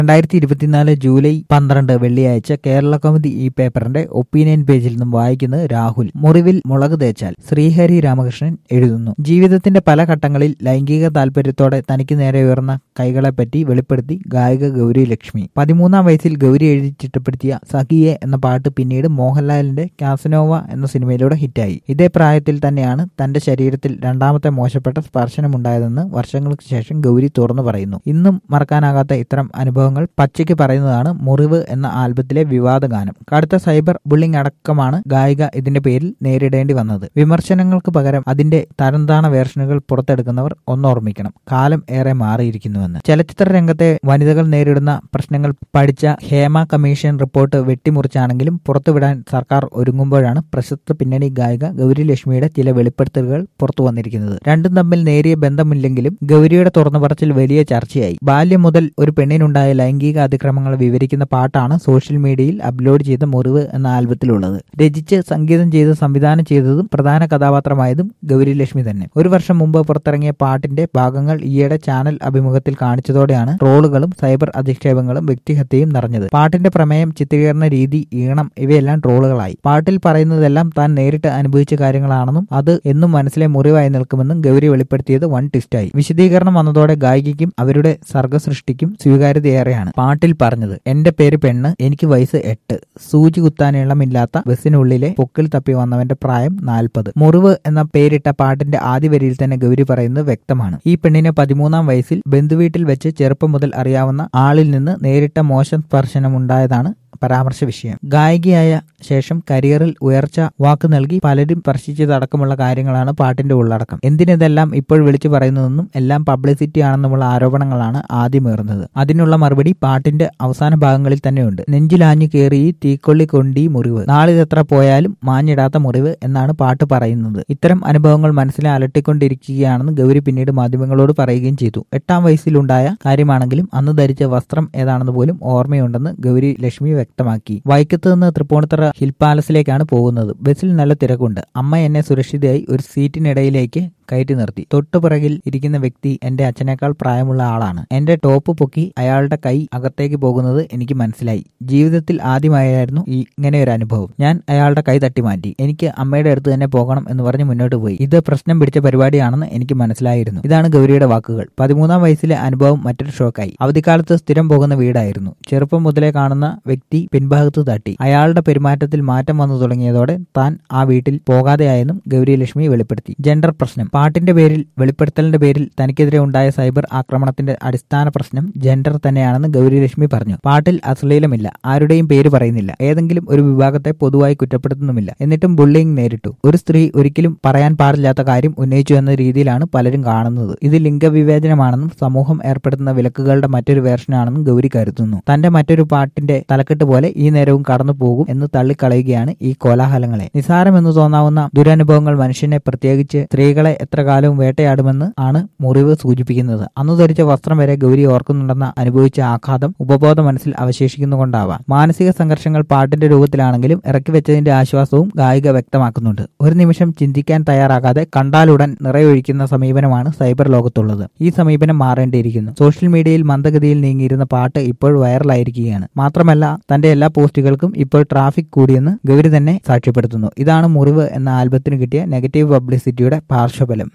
രണ്ടായിരത്തി ഇരുപത്തിനാല് ജൂലൈ പന്ത്രണ്ട് വെള്ളിയാഴ്ച കേരള കൗമുദി ഈ പേപ്പറിന്റെ ഒപ്പീനിയൻ പേജിൽ നിന്നും വായിക്കുന്നത് രാഹുൽ മുറിവിൽ മുളക് തേച്ചാൽ ശ്രീഹരി രാമകൃഷ്ണൻ എഴുതുന്നു ജീവിതത്തിന്റെ പല ഘട്ടങ്ങളിൽ ലൈംഗിക താല്പര്യത്തോടെ തനിക്ക് നേരെ ഉയർന്ന കൈകളെപ്പറ്റി വെളിപ്പെടുത്തി ഗായിക ഗൗരി ലക്ഷ്മി പതിമൂന്നാം വയസ്സിൽ ഗൗരി എഴുതി ചിട്ടപ്പെടുത്തിയ സഖിയെ എന്ന പാട്ട് പിന്നീട് മോഹൻലാലിന്റെ കാസനോവ എന്ന സിനിമയിലൂടെ ഹിറ്റായി ഇതേ പ്രായത്തിൽ തന്നെയാണ് തന്റെ ശരീരത്തിൽ രണ്ടാമത്തെ മോശപ്പെട്ട സ്പർശനമുണ്ടായതെന്ന് വർഷങ്ങൾക്ക് ശേഷം ഗൗരി തുറന്നു പറയുന്നു ഇന്നും മറക്കാനാകാത്ത ഇത്തരം അനുഭവങ്ങൾ പച്ചയ്ക്ക് പറയുന്നതാണ് മുറിവ് എന്ന ആൽബത്തിലെ വിവാദ ഗാനം കടുത്ത സൈബർ ബുള്ളിംഗ് അടക്കമാണ് ഗായിക ഇതിന്റെ പേരിൽ നേരിടേണ്ടി വന്നത് വിമർശനങ്ങൾക്ക് പകരം അതിന്റെ തരംതാണ വേർഷനുകൾ പുറത്തെടുക്കുന്നവർ ഒന്നോർമ്മിക്കണം കാലം ഏറെ മാറിയിരിക്കുന്നുവെന്ന് ചലച്ചിത്ര രംഗത്തെ വനിതകൾ നേരിടുന്ന പ്രശ്നങ്ങൾ പഠിച്ച ഹേമ കമ്മീഷൻ റിപ്പോർട്ട് വെട്ടിമുറിച്ചാണെങ്കിലും പുറത്തുവിടാൻ സർക്കാർ ഒരുങ്ങുമ്പോഴാണ് പ്രശസ്ത പിന്നണി ഗായിക ഗൗരി ലക്ഷ്മിയുടെ ചില വെളിപ്പെടുത്തലുകൾ പുറത്തു വന്നിരിക്കുന്നത് രണ്ടും തമ്മിൽ നേരിയ ബന്ധമില്ലെങ്കിലും ഗൗരിയുടെ തുറന്നു പറച്ചിൽ വലിയ ചർച്ചയായി ബാല്യം മുതൽ ഒരു പെണ്ണിനുണ്ടായ ലൈംഗിക അതിക്രമങ്ങൾ വിവരിക്കുന്ന പാട്ടാണ് സോഷ്യൽ മീഡിയയിൽ അപ്ലോഡ് ചെയ്ത മുറിവ് എന്ന ആൽബത്തിലുള്ളത് രചിച്ച് സംഗീതം ചെയ്ത് സംവിധാനം ചെയ്തതും പ്രധാന കഥാപാത്രമായതും ഗൗരി ലക്ഷ്മി തന്നെ ഒരു വർഷം മുമ്പ് പുറത്തിറങ്ങിയ പാട്ടിന്റെ ഭാഗങ്ങൾ ഈയിടെ ചാനൽ അഭിമുഖത്തിൽ കാണിച്ചതോടെയാണ് ട്രോളുകളും സൈബർ അധിക്ഷേപങ്ങളും വ്യക്തിഹത്യയും നിറഞ്ഞത് പാട്ടിന്റെ പ്രമേയം ചിത്രീകരണ രീതി ഈണം ഇവയെല്ലാം ട്രോളുകളായി പാട്ടിൽ പറയുന്നതെല്ലാം താൻ നേരിട്ട് അനുഭവിച്ച കാര്യങ്ങളാണെന്നും അത് എന്നും മനസ്സിലെ മുറിവായി നിൽക്കുമെന്നും ഗൗരി വെളിപ്പെടുത്തിയത് വൺ ട്വിസ്റ്റായി വിശദീകരണം വന്നതോടെ ഗായികയ്ക്കും അവരുടെ സർഗസൃഷ്ടിക്കും സ്വീകാര്യതയേറെയാണ് പാട്ടിൽ പറഞ്ഞത് എന്റെ പേര് പെണ്ണ് എനിക്ക് വയസ്സ് എട്ട് സൂചി കുത്താൻ ഇളമില്ലാത്ത ബസ്സിനുള്ളിലെ പൊക്കിൽ തപ്പി വന്നവന്റെ പ്രായം നാൽപ്പത് മുറിവ് എന്ന പേരിട്ട പാട്ടിന്റെ ആദ്യ വരിയിൽ തന്നെ ഗൗരി പറയുന്നത് വ്യക്തമാണ് ഈ പെണ്ണിനെ പതിമൂന്നാം വയസ്സിൽ ബന്ധുവീട്ടിൽ വെച്ച് ചെറുപ്പം മുതൽ അറിയാവുന്ന ആളിൽ നിന്ന് നേരിട്ട മോശം സ്പർശനമുണ്ടായതാണ് പരാമർശ വിഷയം ഗായികയായ ശേഷം കരിയറിൽ ഉയർച്ച വാക്ക് നൽകി പലരും സ്പർശിച്ചതടക്കമുള്ള കാര്യങ്ങളാണ് പാട്ടിന്റെ ഉള്ളടക്കം എന്തിനിതെല്ലാം ഇപ്പോൾ വിളിച്ചു പറയുന്നതെന്നും എല്ലാം പബ്ലിസിറ്റി ആണെന്നുമുള്ള ആരോപണങ്ങളാണ് ആദ്യമേറുന്നത് അതിനുള്ള മറുപടി പാട്ടിന്റെ അവസാന ഭാഗങ്ങളിൽ തന്നെയുണ്ട് നെഞ്ചിലാഞ്ഞു കയറി ഈ തീക്കൊള്ളി കൊണ്ടീ മുറിവ് നാളിതെത്ര പോയാലും മാഞ്ഞിടാത്ത മുറിവ് എന്നാണ് പാട്ട് പറയുന്നത് ഇത്തരം അനുഭവങ്ങൾ മനസ്സിനെ അലട്ടിക്കൊണ്ടിരിക്കുകയാണെന്ന് ഗൗരി പിന്നീട് മാധ്യമങ്ങളോട് പറയുകയും ചെയ്തു എട്ടാം വയസ്സിലുണ്ടായ കാര്യമാണെങ്കിലും അന്ന് ധരിച്ച വസ്ത്രം ഏതാണെന്ന് പോലും ഓർമ്മയുണ്ടെന്ന് ഗൗരി ലക്ഷ്മി വ്യക്തമാക്കി വൈക്കത്ത് നിന്ന് തൃപ്പൂണിത്തറ ഹിൽ പാലസിലേക്കാണ് പോകുന്നത് ബസ്സിൽ നല്ല തിരക്കുണ്ട് അമ്മ എന്നെ സുരക്ഷിതയായി ഒരു സീറ്റിനിടയിലേക്ക് കയറ്റി നിർത്തി തൊട്ടുപിറകിൽ ഇരിക്കുന്ന വ്യക്തി എന്റെ അച്ഛനേക്കാൾ പ്രായമുള്ള ആളാണ് എന്റെ ടോപ്പ് പൊക്കി അയാളുടെ കൈ അകത്തേക്ക് പോകുന്നത് എനിക്ക് മനസ്സിലായി ജീവിതത്തിൽ ആദ്യമായായിരുന്നു ഈ ഇങ്ങനെ ഒരു അനുഭവം ഞാൻ അയാളുടെ കൈ തട്ടി മാറ്റി എനിക്ക് അമ്മയുടെ അടുത്ത് തന്നെ പോകണം എന്ന് പറഞ്ഞ് മുന്നോട്ട് പോയി ഇത് പ്രശ്നം പിടിച്ച പരിപാടിയാണെന്ന് എനിക്ക് മനസ്സിലായിരുന്നു ഇതാണ് ഗൗരിയുടെ വാക്കുകൾ പതിമൂന്നാം വയസ്സിലെ അനുഭവം മറ്റൊരു ഷോക്കായി അവധിക്കാലത്ത് സ്ഥിരം പോകുന്ന വീടായിരുന്നു ചെറുപ്പം മുതലേ കാണുന്ന വ്യക്തി പിൻഭാഗത്ത് തട്ടി അയാളുടെ പെരുമാറ്റത്തിൽ മാറ്റം വന്നു തുടങ്ങിയതോടെ താൻ ആ വീട്ടിൽ പോകാതെയായെന്നും ഗൗരി ലക്ഷ്മി വെളിപ്പെടുത്തി ജെൻഡർ പ്രശ്നം പാട്ടിന്റെ പേരിൽ വെളിപ്പെടുത്തലിന്റെ പേരിൽ തനിക്കെതിരെ ഉണ്ടായ സൈബർ ആക്രമണത്തിന്റെ അടിസ്ഥാന പ്രശ്നം ജെൻഡർ തന്നെയാണെന്ന് ഗൗരി ലക്ഷ്മി പറഞ്ഞു പാട്ടിൽ അശ്ലീലമില്ല ആരുടെയും പേര് പറയുന്നില്ല ഏതെങ്കിലും ഒരു വിഭാഗത്തെ പൊതുവായി കുറ്റപ്പെടുത്തുന്നുമില്ല എന്നിട്ടും ബുള്ളിങ് നേരിട്ടു ഒരു സ്ത്രീ ഒരിക്കലും പറയാൻ പാടില്ലാത്ത കാര്യം ഉന്നയിച്ചു എന്ന രീതിയിലാണ് പലരും കാണുന്നത് ഇത് ലിംഗവിവേചനമാണെന്നും സമൂഹം ഏർപ്പെടുത്തുന്ന വിലക്കുകളുടെ മറ്റൊരു വേർഷനാണെന്നും ഗൗരി കരുതുന്നു തന്റെ മറ്റൊരു പാട്ടിന്റെ തലക്കെട്ട് പോലെ ഈ നേരവും കടന്നു പോകും എന്ന് തള്ളിക്കളയുകയാണ് ഈ കോലാഹലങ്ങളെ നിസാരമെന്ന് തോന്നാവുന്ന ദുരനുഭവങ്ങൾ മനുഷ്യനെ പ്രത്യേകിച്ച് സ്ത്രീകളെ എത്ര കാലവും വേട്ടയാടുമെന്ന് ആണ് മുറിവ് സൂചിപ്പിക്കുന്നത് അന്ന് ധരിച്ച വസ്ത്രം വരെ ഗൗരി ഓർക്കുന്നുണ്ടെന്ന അനുഭവിച്ച ആഘാതം ഉപബോധ മനസ്സിൽ അവശേഷിക്കുന്നുകൊണ്ടാവാം മാനസിക സംഘർഷങ്ങൾ പാട്ടിന്റെ രൂപത്തിലാണെങ്കിലും ഇറക്കി വെച്ചതിന്റെ ആശ്വാസവും ഗായിക വ്യക്തമാക്കുന്നുണ്ട് ഒരു നിമിഷം ചിന്തിക്കാൻ തയ്യാറാകാതെ കണ്ടാലുടൻ നിറയൊഴിക്കുന്ന സമീപനമാണ് സൈബർ ലോകത്തുള്ളത് ഈ സമീപനം മാറേണ്ടിയിരിക്കുന്നു സോഷ്യൽ മീഡിയയിൽ മന്ദഗതിയിൽ നീങ്ങിയിരുന്ന പാട്ട് ഇപ്പോൾ വൈറലായിരിക്കുകയാണ് മാത്രമല്ല തന്റെ എല്ലാ പോസ്റ്റുകൾക്കും ഇപ്പോൾ ട്രാഫിക് കൂടിയെന്ന് ഗൗരി തന്നെ സാക്ഷ്യപ്പെടുത്തുന്നു ഇതാണ് മുറിവ് എന്ന ആൽബത്തിന് കിട്ടിയ നെഗറ്റീവ് പബ്ലിസിറ്റിയുടെ പാർശ്വഫലം